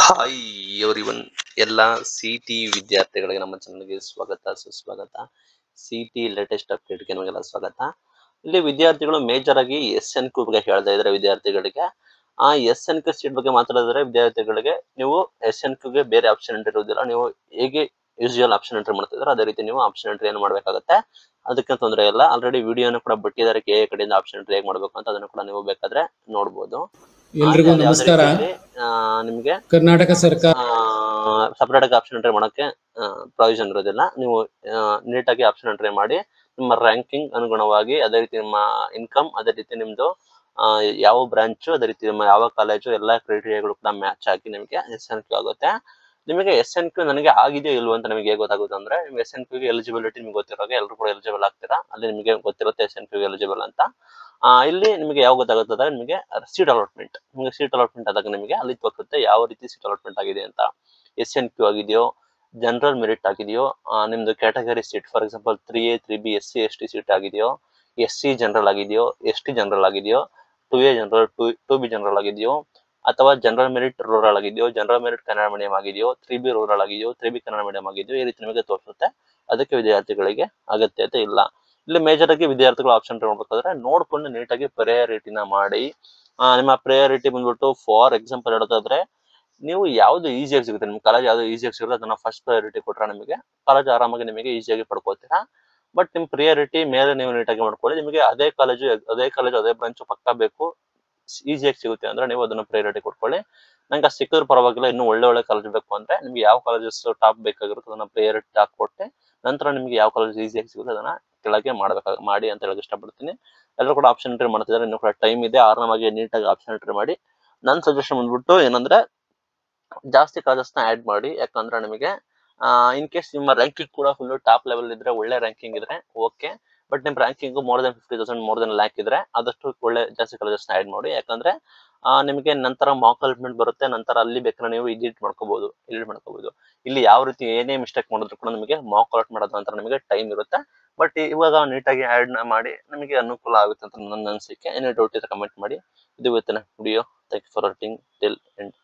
hi everyone ಎಲ್ಲ C T ವಿದ್ಯಾರ್ಥಿಗಳಿಗೆ ನಮ್ಮ ಚಾನಲ್ಗೆ ಸ್ವಾಗತ ಸುಸ್ವಾಗತ ಸಿ ಟಿ ಲೇಟೆಸ್ಟ್ ಅಪ್ಡೇಟ್ಗೆ ನಿಮಗೆಲ್ಲ ಸ್ವಾಗತ ಇಲ್ಲಿ ವಿದ್ಯಾರ್ಥಿಗಳು ಮೇಜರ್ ಆಗಿ ಎಸ್ ಎನ್ ಕ್ಯೂ ಬಗ್ಗೆ ಹೇಳ್ತಾ ಇದ್ದಾರೆ ವಿದ್ಯಾರ್ಥಿಗಳಿಗೆ ಆ ಎಸ್ ಎನ್ ಕ್ಯೂ ಸೀಟ್ ಬಗ್ಗೆ ಮಾತಾಡಿದ್ರೆ ವಿದ್ಯಾರ್ಥಿಗಳಿಗೆ ನೀವು ಎಸ್ ಎನ್ ಕ್ಯೂಗೆ ಬೇರೆ ಆಪ್ಷನ್ ಎಂಟ್ರಿ ಇರುವುದಿಲ್ಲ ನೀವು ಹೇಗೆ ಯೂಶುವಲ್ ಆಪ್ಷನ್ ಎಂಟ್ರಿ ಮಾಡ್ತಿದ್ರೆ ಅದೇ ರೀತಿ ನೀವು ಆಪ್ಷನ್ ಎಂಟ್ರಿ ಏನು ಮಾಡಬೇಕಾಗುತ್ತೆ ಅದಕ್ಕೆ ತೊಂದರೆ ಇಲ್ಲ ಆಲ್ರೆಡಿ ವಿಡಿಯೋನ ಕೂಡ ಬಿಟ್ಟಿದ್ದಾರೆ ಕೆ ಎ ಕಡೆಯಿಂದ ಆಪ್ಷನ್ ಎಂಟ್ರಿ ಹೇಗೆ ಮಾಡಬೇಕು ಅಂತ ಅದನ್ನು ಕೂಡ ನೀವು ಬೇಕಾದ್ರೆ ನೋಡ್ಬೋದು ಎಲ್ರಿಗೂ ಆಮೇಲೆ ಯಾವುದೇ ನಮಸ್ಕಾರ ರೀತಿಯಲ್ಲಿ, ಆ, ನಿಮಗೆ ಕರ್ನಾಟಕ ಸರ್ಕಾರ ಸಪರೇಟ್ ಆಗಿ ಆಪ್ಷನ್ ಎಂಟ್ರಿ ಮಾಡೋಕ್ಕೆ ಪ್ರಾವಿಷನ್ ಇರೋದಿಲ್ಲ ನೀವು ನೀಟಾಗಿ ಆಪ್ಷನ್ ಎಂಟ್ರಿ ಮಾಡಿ ನಿಮ್ಮ ರ್ಯಾಂಕಿಂಗ್ ಅನುಗುಣವಾಗಿ ಅದೇ ರೀತಿ ನಿಮ್ಮ ಇನ್ಕಮ್ ಅದೇ ರೀತಿ ನಿಮ್ದು ಆ, ಯಾವ ಬ್ರಾಂಚು ಅದೇ ರೀತಿ ನಿಮ್ಮ ಯಾವ ಕಾಲೇಜು ಎಲ್ಲ ಕ್ರೈಟೀರಿಯಾಗಳು ಕೂಡ ಮ್ಯಾಚ್ ಆಗಿ ನಿಮಗೆ ಎಸ್ ಎನ್ ಕ್ಯೂ ಆಗುತ್ತೆ ನಿಮಗೆ ಎಸ್ ಎನ್ ಕ್ಯೂ ನನಗೆ ಆಗಿದೆಯೋ ಇಲ್ವೋ ಅಂತ ನಿಮಗೆ ಹೇಗೆ ಗೊತ್ತಾಗುತ್ತೆ ಅಂದ್ರೆ ನಿಮ್ಗೆ ಎಸ್ ಎನ್ ಕ್ಯೂಗೆ ಎಲಿಜಿಬಿಲಿಟಿ ನಿಮ್ಗೆ ಗೊತ್ತಿರೋ ಎಲ್ಲರೂ ಕೂಡ ಎಲಿಜಿಬಲ್ ಆಗ್ತೀರಾ ಅಲ್ಲಿ ನಿಮಗೆ ಗೊತ್ತಿರುತ್ತೆ ಎಸ್ ಎನ್ ಕ್ಯೂಗೆ ಎಲಿಜಿಬಲ್ ಅಂತ ಆ, ಇಲ್ಲಿ ನಿಮಗೆ ಯಾವ ಗೊತ್ತಾಗುತ್ತದೆ ನಿಮಗೆ ಸೀಟ್ ಅಲಾಟ್ಮೆಂಟ್ ನಿಮಗೆ ಸೀಟ್ ಅಲಾಟ್ಮೆಂಟ್ ಆದಾಗ ನಿಮಗೆ ಅಲ್ಲಿ ತೋರಿಸುತ್ತೆ ಯಾವ ರೀತಿ ಸೀಟ್ ಅಲಾಟ್ಮೆಂಟ್ ಆಗಿದೆ ಅಂತ ಎಸ್ ಎನ್ ಕ್ಯೂ ಆಗಿದೆಯೋ ಜನರಲ್ ಮೆರಿಟ್ ಆಗಿದೆಯೋ ಆ, ನಿಮ್ದು category seat for example three A three B S C S T seat ಆಗಿದೆಯೋ ಎಸ್ ಸಿ ಜನರಲ್ ಆಗಿದೆಯೋ ಎಸ್ ಟಿ ಜನರಲ್ ಆಗಿದೆಯೋ two A general two two B general ಆಗಿದೆಯೋ ಅಥವಾ general merit rural ಆಗಿದೆಯೋ general merit Kannada medium ಆಗಿದೆಯೋ three B rural ಆಗಿದೆಯೋ three B Kannada medium ಆಗಿದೆಯೋ ಈ ರೀತಿ ನಿಮಗೆ ತೋರಿಸುತ್ತೆ ಅದಕ್ಕೆ ವಿದ್ಯಾರ್ಥಿಗಳಿಗೆ ಅಗತ್ಯತೆ ಇಲ್ಲ ಇಲ್ಲಿ ಮೇಜರ್ ಆಗಿ ವಿದ್ಯಾರ್ಥಿಗಳು ಆಪ್ಷನ್ ನೋಡ್ಬೇಕಾದ್ರೆ ನೋಡ್ಕೊಂಡು ನೀಟಾಗಿ ಪ್ರಯಾರಿಟಿನ ಮಾಡಿ ಆ, ನಿಮ್ಮ ಪ್ರಯಾರಿಟಿ ಬಂದ್ಬಿಟ್ಟು ಫಾರ್ ಎಕ್ಸಾಂಪಲ್ ಹೇಳೋದಾದ್ರೆ ನೀವು ಯಾವ್ದು ಈಸಿಯಾಗಿ ಸಿಗುತ್ತೆ ನಿಮ್ಮ ಕಾಲೇಜ್ ಯಾವ್ದು ಈಸಿಯಾಗಿ ಸಿಗುತ್ತೆ ಅದನ್ನ ಫಸ್ಟ್ ಪ್ರಯಾರಿಟಿ ಕೊಟ್ರೆ ನಿಮಗೆ ಕಾಲೇಜ್ ಆರಾಮಾಗಿ ನಿಮಗೆ ಈಸಿಯಾಗಿ ಪಡ್ಕೋತೀರಾ ಬಟ್ ನಿಮ್ ಪ್ರಿಯಾರಿಟಿ ಮೇಲೆ ನೀವು ನೀಟಾಗಿ ಮಾಡ್ಕೊಳ್ಳಿ ನಿಮಗೆ ಅದೇ ಕಾಲೇಜು ಅದೇ ಕಾಲೇಜು ಅದೇ ಬ್ರಾಂಚು ಪಕ್ಕ ಬೇಕು ಈಸಿಯಾಗಿ ಸಿಗುತ್ತೆ ಅಂದ್ರೆ ನೀವು ಅದನ್ನ ಪ್ರಯಾರಿಟಿ ಕೊಟ್ಕೊಳ್ಳಿ ನಂಗೆ ಅದು ಸಿಕ್ಕಿದ್ರು ಪರವಾಗಿಲ್ಲ ಇನ್ನೂ ಒಳ್ಳೆ ಒಳ್ಳೆ ಕಾಲೇಜ್ ಬೇಕು ಅಂದ್ರೆ ನಿಮ್ಗೆ ಯಾವ ಕಾಲೇಜಸ್ ಟಾಪ್ ಬೇಕಾಗಿರುತ್ತೆ ಅದನ್ನ ಪ್ರಯಾರಿಟಿ ಹಾಕೊಟ್ಟೆ ನಂತರ ನಿಮ್ಗೆ ಯಾವ ಕಾಲೇಜ್ ಈಸಿಯಾಗಿ ಸಿಗುತ್ತೆ ಅದನ್ನ ಕೆಳಗೆ ಮಾಡ್ಬೇಕಾಗ ಮಾಡಿ ಅಂತ ಹೇಳಕ್ ಇಷ್ಟಪಡ್ತೀನಿ ಎಲ್ಲರೂ ಕೂಡ ಆಪ್ಷನ್ ಎಂಟ್ರಿ ಮಾಡ್ತಿದ್ದಾರೆ ಇನ್ನೂ ಕೂಡ ಟೈಮ್ ಇದೆ ಆರಾಮಾಗಿ ನೀಟಾಗಿ ಆಪ್ಷನ್ ಎಂಟ್ರಿ ಮಾಡಿ ನನ್ನ ಸಜೆಷನ್ ಬಂದ್ಬಿಟ್ಟು ಏನಂದ್ರೆ ಜಾಸ್ತಿ ಕಾಲೇಜಸ್ನ ಆ್ಯಡ್ ಮಾಡಿ ಯಾಕಂದ್ರೆ ನಿಮಗೆ ಇನ್ ಕೇಸ್ ನಿಮ್ಮ ರ್ಯಾಂಕಿಂಗ್ ಕೂಡ ಫುಲ್ ಟಾಪ್ ಲೆವೆಲ್ ಇದ್ರೆ ಒಳ್ಳೆ ರ್ಯಾಂಕಿಂಗ್ ಇದ್ರೆ ಓಕೆ ಬಟ್ ನಿಮ್ಮ ranking more than fifty thousand more than lakh ಇದ್ರೆ ಆದಷ್ಟು ಒಳ್ಳೆ ಜಾಸ್ತಿ ಕಾಲೇಜಸ್ನ ಆ್ಯಡ್ ಮಾಡಿ ಯಾಕಂದ್ರೆ ಆ, ನಿಮಗೆ ನಂತರ ಮಾಕ್ ಅಲಾಟ್ಮೆಂಟ್ ಬರುತ್ತೆ ನಂತರ ಅಲ್ಲಿ ಬೇಕಾದ್ರೆ ನೀವು ಎಡಿಟ್ ಮಾಡ್ಕೋಬಹುದು ಎಡಿಟ್ ಮಾಡ್ಕೋಬಹುದು ಇಲ್ಲಿ ಯಾವ ರೀತಿ ಏನೇ ಮಿಸ್ಟೇಕ್ ಮಾಡಿದ್ರು ಕೂಡ ನಿಮಗೆ ಮಾಕ್ ಅಲಾಟ್ ಮಾಡೋದ ನಂತರ ನಿಮಗೆ ಟೈಮ್ ಇರುತ್ತೆ ಬಟ್ ಇವಾಗ ನೀಟಾಗಿ ಆ್ಯಡ್ ಮಾಡಿ ನಿಮಗೆ ಅನುಕೂಲ ಆಗುತ್ತೆ ಅಂತ ನನ್ನ ಅನಿಸಿಕೆ ಏನೇ ಡೌಟ್ ಇದ್ರೆ ಕಮೆಂಟ್ ಮಾಡಿ ಇದು ಇವತ್ತಿನ video thank you for watching till end